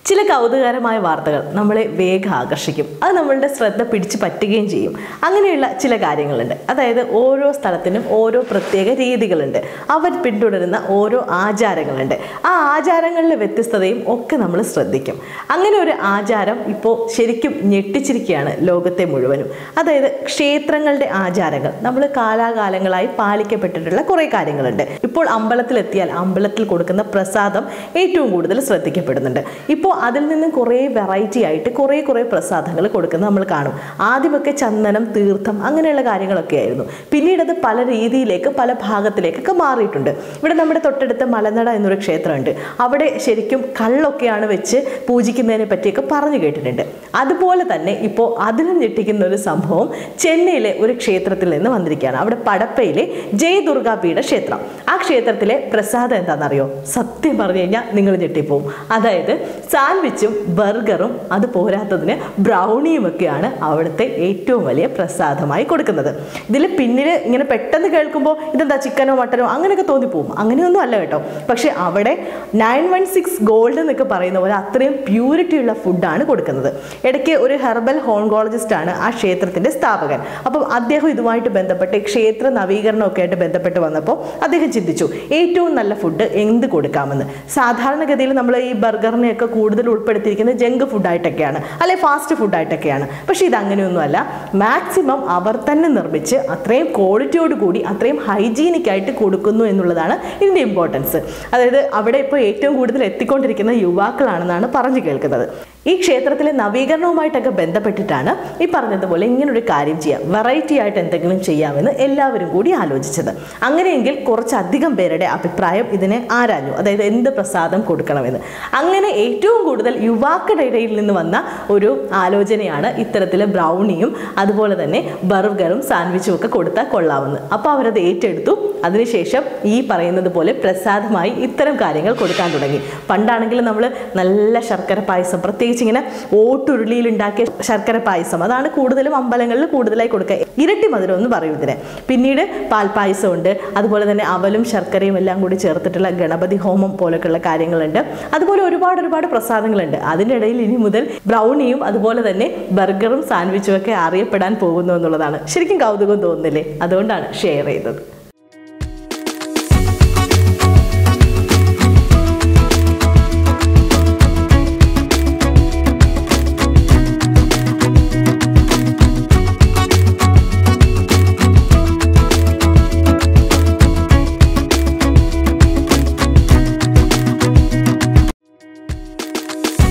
ചില കൗതുകകരമായ വാർത്തകൾ നമ്മളെ വേഗം ആകർഷിക്കും അത് നമ്മളുടെ ശ്രദ്ധ പിടിച്ചു പറ്റുകയും ചെയ്യും അങ്ങനെയുള്ള ചില കാര്യങ്ങളുണ്ട് അതായത് ഓരോ സ്ഥലത്തിനും ഓരോ പ്രത്യേക രീതികളുണ്ട് അവർ പിന്തുടരുന്ന ഓരോ ആചാരങ്ങളുണ്ട് ആ ആചാരങ്ങളിലെ വ്യത്യസ്തതയും ഒക്കെ നമ്മൾ ശ്രദ്ധിക്കും അങ്ങനെ ഒരു ആചാരം ഇപ്പോൾ ശരിക്കും ഞെട്ടിച്ചിരിക്കുകയാണ് ലോകത്തെ മുഴുവനും അതായത് ക്ഷേത്രങ്ങളുടെ ആചാരങ്ങൾ നമ്മൾ കാലാകാലങ്ങളായി പാലിക്കപ്പെട്ടിട്ടുള്ള കുറേ കാര്യങ്ങളുണ്ട് ഇപ്പോൾ അമ്പലത്തിലെത്തിയാൽ അമ്പലത്തിൽ കൊടുക്കുന്ന പ്രസാദം ഏറ്റവും കൂടുതൽ ശ്രദ്ധിക്കപ്പെടുന്നുണ്ട് ഇപ്പോൾ അതിൽ നിന്നും കുറേ വെറൈറ്റി ആയിട്ട് കുറേ കുറേ പ്രസാദങ്ങൾ കൊടുക്കുന്നത് നമ്മൾ കാണും ആദ്യമൊക്കെ ചന്ദനം തീർത്ഥം അങ്ങനെയുള്ള കാര്യങ്ങളൊക്കെ ആയിരുന്നു പിന്നീട് അത് പല രീതിയിലേക്ക് പല ഭാഗത്തിലേക്കൊക്കെ മാറിയിട്ടുണ്ട് ഇവിടെ നമ്മുടെ തൊട്ടടുത്ത് മലനട എന്നൊരു ക്ഷേത്രമുണ്ട് അവിടെ ശരിക്കും കള്ളൊക്കെയാണ് വെച്ച് പൂജിക്കുന്നതിനെ പറ്റിയൊക്കെ പറഞ്ഞു കേട്ടിട്ടുണ്ട് അതുപോലെ തന്നെ ഇപ്പോൾ അതിലും ഞെട്ടിക്കുന്ന ഒരു സംഭവം ചെന്നൈയിലെ ഒരു ക്ഷേത്രത്തിൽ നിന്ന് വന്നിരിക്കുകയാണ് അവിടെ പടപ്പയിലെ ജയ ദുർഗാപീഠ ക്ഷേത്രം ആ ക്ഷേത്രത്തിലെ പ്രസാദം എന്താണെന്നറിയോ സത്യം പറഞ്ഞു കഴിഞ്ഞാൽ നിങ്ങൾ ഞെട്ടിപ്പോവും അതായത് സാൻഡ്വിച്ചും ബർഗറും അത് പോരാത്തതിന് ബ്രൗണിയും ഒക്കെയാണ് അവിടുത്തെ ഏറ്റവും വലിയ പ്രസാദമായി കൊടുക്കുന്നത് ഇതിൽ പിന്നിൽ ഇങ്ങനെ പെട്ടെന്ന് കേൾക്കുമ്പോൾ ഇതെന്താ ചിക്കനോ മട്ടനോ അങ്ങനെയൊക്കെ തോന്നിപ്പോവും അങ്ങനെയൊന്നും അല്ല കേട്ടോ പക്ഷേ അവിടെ നയൻ വൺ സിക്സ് ഗോൾഡ് എന്നൊക്കെ പറയുന്ന പോലെ അത്രയും പ്യൂരിറ്റി ഉള്ള ഫുഡാണ് കൊടുക്കുന്നത് ഇടയ്ക്ക് ഒരു ഹെർബൽ ഹോൺകോളജിസ്റ്റ് ആണ് ആ ക്ഷേത്രത്തിന്റെ സ്ഥാപകൻ അപ്പം അദ്ദേഹം ഇതുമായിട്ട് ബന്ധപ്പെട്ട് ക്ഷേത്ര നവീകരണമൊക്കെ ആയിട്ട് ബന്ധപ്പെട്ട് വന്നപ്പോൾ അദ്ദേഹം ചിന്തിച്ചു ഏറ്റവും നല്ല ഫുഡ് എന്ത് കൊടുക്കാമെന്ന് സാധാരണഗതിയിൽ നമ്മൾ ഈ ബർഗറിനെയൊക്കെ കൂടുതൽ ഉൾപ്പെടുത്തിയിരിക്കുന്നത് ജങ്ക് ഫുഡായിട്ടൊക്കെയാണ് അല്ലെ ഫാസ്റ്റ് ഫുഡായിട്ടൊക്കെയാണ് പക്ഷേ ഇത് അങ്ങനെയൊന്നുമല്ല മാക്സിമം അവർ തന്നെ നിർമ്മിച്ച് അത്രയും ക്വാളിറ്റിയോട് കൂടി അത്രയും ഹൈജീനിക് ആയിട്ട് കൊടുക്കുന്നു എന്നുള്ളതാണ് ഇതിൻ്റെ ഇമ്പോർട്ടൻസ് അതായത് അവിടെ ഇപ്പോൾ ഏറ്റവും കൂടുതൽ എത്തിക്കൊണ്ടിരിക്കുന്ന യുവാക്കളാണെന്നാണ് പറഞ്ഞു കേൾക്കുന്നത് ഈ ക്ഷേത്രത്തിലെ നവീകരണവുമായിട്ടൊക്കെ ബന്ധപ്പെട്ടിട്ടാണ് ഈ പറഞ്ഞതുപോലെ ഇങ്ങനൊരു കാര്യം ചെയ്യാം വെറൈറ്റി ആയിട്ട് എന്തെങ്കിലും ചെയ്യാമെന്ന് എല്ലാവരും കൂടി ആലോചിച്ചത് അങ്ങനെയെങ്കിൽ കുറച്ചധികം പേരുടെ അഭിപ്രായം ഇതിനെ ആരാഞ്ഞു അതായത് എന്ത് പ്രസാദം കൊടുക്കണമെന്ന് അങ്ങനെ ഏറ്റവും കൂടുതൽ യുവാക്കളുടെ ഇടയിൽ നിന്ന് വന്ന ഒരു ആലോചനയാണ് ഇത്തരത്തിലെ ബ്രൗണിയും അതുപോലെ തന്നെ ബർഗറും സാൻഡ്വിച്ചും ഒക്കെ കൊടുത്താൽ കൊള്ളാമെന്ന് അപ്പോൾ അവരത് ഏറ്റെടുത്തു അതിനുശേഷം ഈ പറയുന്നത് പോലെ പ്രസാദമായി ഇത്തരം കാര്യങ്ങൾ കൊടുക്കാൻ തുടങ്ങി പണ്ടാണെങ്കിൽ നമ്മൾ നല്ല ശർക്കര പായസം പ്രത്യേകിച്ച് ഇങ്ങനെ ഓട്ടുരുളിയിൽ ഉണ്ടാക്കിയ ശർക്കര പായസം അതാണ് കൂടുതലും അമ്പലങ്ങളിൽ കൂടുതലായി കൊടുക്കുക ഇരട്ടി മധുരം എന്ന് പറയും ഇതിനെ പിന്നീട് പാൽപ്പായസം ഉണ്ട് അതുപോലെ തന്നെ അവലും ശർക്കരയും എല്ലാം കൂടി ചേർത്തിട്ടുള്ള ഗണപതി ഹോമം പോലൊക്കെയുള്ള കാര്യങ്ങളുണ്ട് അതുപോലെ ഒരുപാട് ഒരുപാട് പ്രസാദങ്ങളുണ്ട് അതിൻ്റെ ഇടയിൽ ഇനി മുതൽ ബ്രൗണിയും അതുപോലെ തന്നെ ബർഗറും സാൻഡ്വിച്ചും ഒക്കെ അറിയപ്പെടാൻ പോകുന്നു എന്നുള്ളതാണ് ശരിക്കും കൗതുകം തോന്നുന്നില്ലേ അതുകൊണ്ടാണ് ഷെയർ ചെയ്തത്